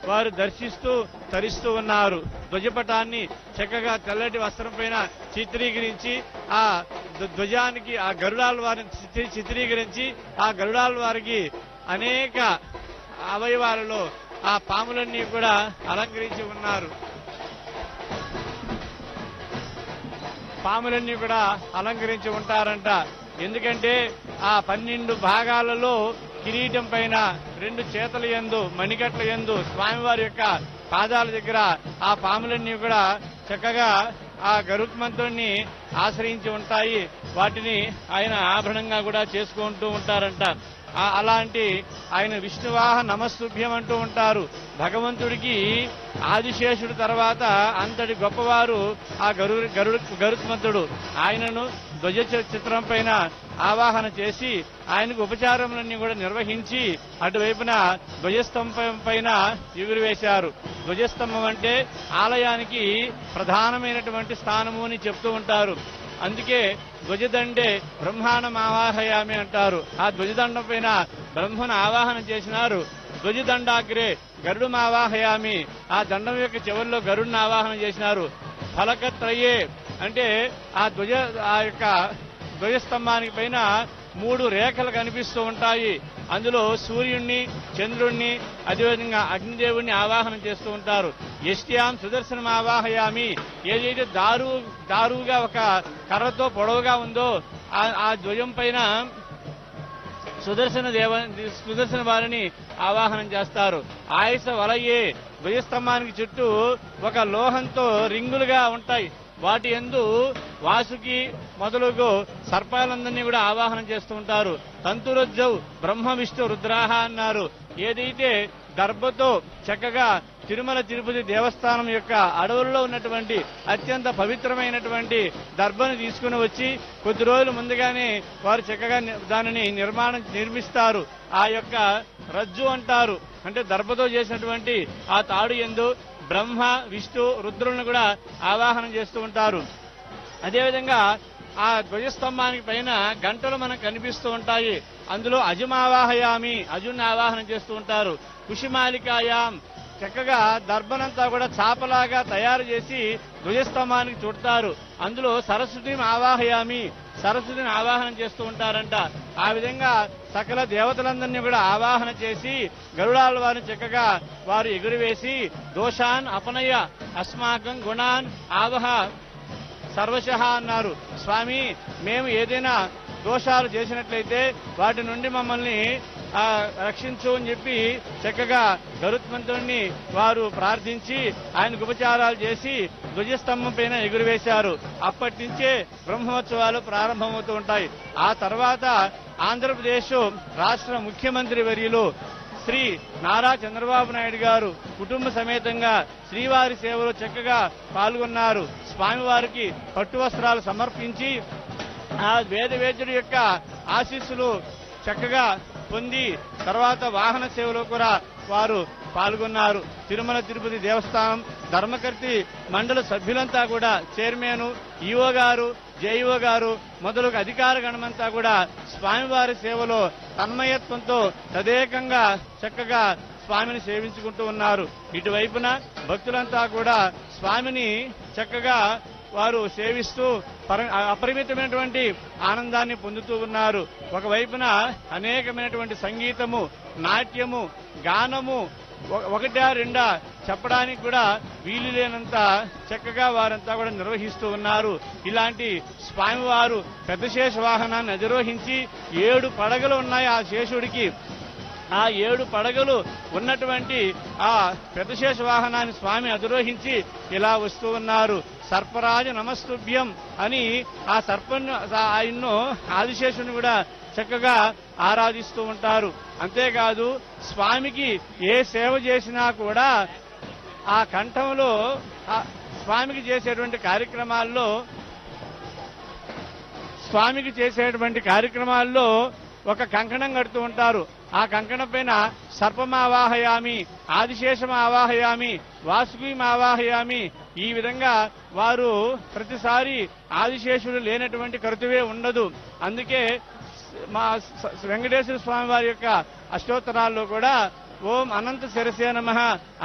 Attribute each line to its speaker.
Speaker 1: వారు దర్శిస్తూ తరిస్తూ ఉన్నారు ధ్వజపటాన్ని చక్కగా తెల్లటి వస్త్రం పైన చిత్రీకరించి ఆ ధ్వ- ధ్వజానికి ఆ గరుడాల వారిని చిత్రీ- చిత్రీకరించి ఆ గరుడాల వారికి అనేక అవయవాలలో ఆ పాములన్నీ కూడా అలంకరించి ఉన్నారు పాములన్నీ కూడా అలంకరించి ఉంటారంట ఎందుకంటే ఆ పన్నెండు భాగాలలో కిరీటం పైన రెండు చేతుల యందు మణికట్ల యందు స్వామివారి యొక్క పాదాల దగ్గర ఆ పాములన్నీ కూడా చక్కగా ఆ గరుత్మంతుడిని ఆశ్రయించి ఉంటాయి వాటిని ఆయన ఆభరణంగా కూడా చేసుకుంటూ ఉంటారంట ఆ- అలాంటి ఆయన విష్ణువాహ నమస్తుభ్యం అంటూ ఉంటారు భగవంతుడికి ఆదిశేషుడు తర్వాత అంతటి గొప్పవారు ఆ గరు గరుడు గరుత్మంతుడు ఆయనను ధ్వజ చి- చిత్రం పైన ఆవాహన చేసి ఆయనకు ఉపచారములన్నీ కూడా నిర్వహించి అటువైపున ధ్వజస్తంభం పైన ఎగురువేశారు ధ్వజస్తంభం అంటే ఆలయానికి ప్రధానమైనటువంటి స్థానము అని చెప్తూ ఉంటారు అందుకే ధ్వజదండే బ్రహ్మాండం ఆవాహయామి అంటారు ఆ ధ్వజదండం పైన బ్రహ్మను ఆవాహన చేసినారు ధ్వజదండాగ్రే గరుడు ఆవాహయామి ఆ దండం యొక్క చివరిలో గరుడిని ఆవాహన చేసినారు ఫలకత్రయే అంటే ఆ ధ్వజ ఆ యొక్క ధ్వజస్తంభానికి పైన మూడు రేఖలు కనిపిస్తూ ఉంటాయి అందులో సూర్యుణ్ణి చంద్రుణ్ణి అదేవిధంగా అగ్నిదేవుణ్ణి ఆవాహనం చేస్తూ ఉంటారు ఎస్టియాం సుదర్శనం ఆవాహయామి ఏదైతే దారు దారుగా ఒక కర్రతో పొడవుగా ఉందో ఆ- ఆ ధ్వజం పైన సుదర్శన దేవ సుదర్శన వారిని ఆవాహనం చేస్తారు ఆయుస వలయే ధ్వజస్తంభానికి చుట్టూ ఒక లోహంతో రింగులుగా ఉంటాయి వాటి ఎందు వాసుకి మొదలుగు సర్పాలందరినీ కూడా ఆవాహనం చేస్తూ ఉంటారు తంతురజ్జవ్ బ్రహ్మ విష్ణు రుద్రాహ అన్నారు ఏదైతే దర్భతో చక్కగా తిరుమల తిరుపతి దేవస్థానం యొక్క అడవుల్లో ఉన్నటువంటి అత్యంత పవిత్రమైనటువంటి దర్భను తీసుకుని వచ్చి కొద్ది రోజులు ముందుగానే వారు చక్కగా ని- దానిని నిర్మాణం నిర్మిస్తారు ఆ యొక్క రజ్జు అంటారు అంటే దర్భతో చేసినటువంటి ఆ తాడు ఎందు బ్రహ్మ విష్ణు రుద్రులను కూడా ఆవాహనం చేస్తూ ఉంటారు అదేవిధంగా ఆ ధ్వజస్తంభానికి పైన గంటలు మనకు కనిపిస్తూ ఉంటాయి అందులో అజమావాహయామి అజున్ ఆవాహనం చేస్తూ ఉంటారు కుషిమాలికాయాం చక్కగా దర్భనంతా కూడా చాపలాగా తయారు చేసి ధ్వజస్తంభానికి చుడతారు అందులో సరస్వతిని ఆవాహయామి సరస్వతిని ఆవాహనం చేస్తూ ఉంటారంట ఆ విధంగా సకల దేవతలందరినీ కూడా ఆవాహన చేసి గరుడాల వారిని చక్కగా వారు ఎగురువేసి దోషాన్ అపనయ అస్మాకం గుణాన్ ఆవహ సర్వశ అన్నారు స్వామి మేము ఏదైనా దోషాలు చేసినట్లయితే వాటి నుండి మమ్మల్ని ఆ, రక్షించు అని చెప్పి చక్కగా గరుత్మంతుడిని వారు ప్రార్థించి ఆయనకు ఉపచారాలు చేసి ధ్వజస్తంభం పైన ఎగురువేశారు అప్పటి నుంచే బ్రహ్మోత్సవాలు ప్రారంభమవుతూ ఉంటాయి ఆ తర్వాత ఆంధ్రప్రదేశ్ రాష్ట్ర ముఖ్యమంత్రి వర్యులు శ్రీ నారా చంద్రబాబు నాయుడు గారు కుటుంబ సమేతంగా శ్రీవారి సేవలో చక్కగా పాల్గొన్నారు స్వామివారికి పట్టు వస్త్రాలు సమర్పించి ఆ వేద వేద్యుడి యొక్క ఆశీస్సులు చక్కగా పొంది తర్వాత వాహన సేవలో కూడా వారు పాల్గొన్నారు తిరుమల తిరుపతి దేవస్థానం ధర్మకర్తి మండలి సభ్యులంతా కూడా చైర్మన్ ఈఓ గారు జేఈఓ గారు మొదలగు అధికార గణమంతా కూడా స్వామివారి సేవలో తన్మయత్వంతో తదేకంగా చక్కగా స్వామిని సేవించుకుంటూ ఉన్నారు ఇటువైపున భక్తులంతా కూడా స్వామిని చక్కగా వారు సేవిస్తూ పర- అపరిమితమైనటువంటి ఆనందాన్ని పొందుతూ ఉన్నారు ఒకవైపున అనేకమైనటువంటి సంగీతము నాట్యము గానము ఒక- ఒకటా రెండా చెప్పడానికి కూడా వీలు లేనంత చక్కగా వారంతా కూడా నిర్వహిస్తూ ఉన్నారు ఇలాంటి స్వామివారు పెద్ద శేష వాహనాన్ని అధిరోహించి ఏడు పడగలు ఉన్నాయి ఆ శేషుడికి ఆ ఏడు పడగలు ఉన్నటువంటి ఆ పెద్దశేష వాహనాన్ని స్వామి అధిరోహించి ఇలా వస్తూ ఉన్నారు సర్పరాజు నమస్తుభ్యం అని ఆ సర్పను ఆయన్ను ఆదిశేషుని కూడా చక్కగా ఆరాధిస్తూ ఉంటారు అంతేకాదు స్వామికి ఏ సేవ చేసినా కూడా ఆ కంఠంలో ఆ స్వామికి చేసేటువంటి కార్యక్రమాల్లో స్వామికి చేసేటువంటి కార్యక్రమాల్లో ఒక కంకణం కడుతూ ఉంటారు ఆ కంకణం పైన సర్పమావాహయామి ఆదిశేషం ఆవాహయామి వాసుకి ఆవాహయామి ఈ విధంగా వారు ప్రతిసారి ఆదిశేషుడు లేనటువంటి కరుతువే ఉండదు అందుకే మా స- వెంకటేశ్వర స్వామి వారి యొక్క అష్టోత్తరాల్లో కూడా ఓం అనంత శిరసే నమ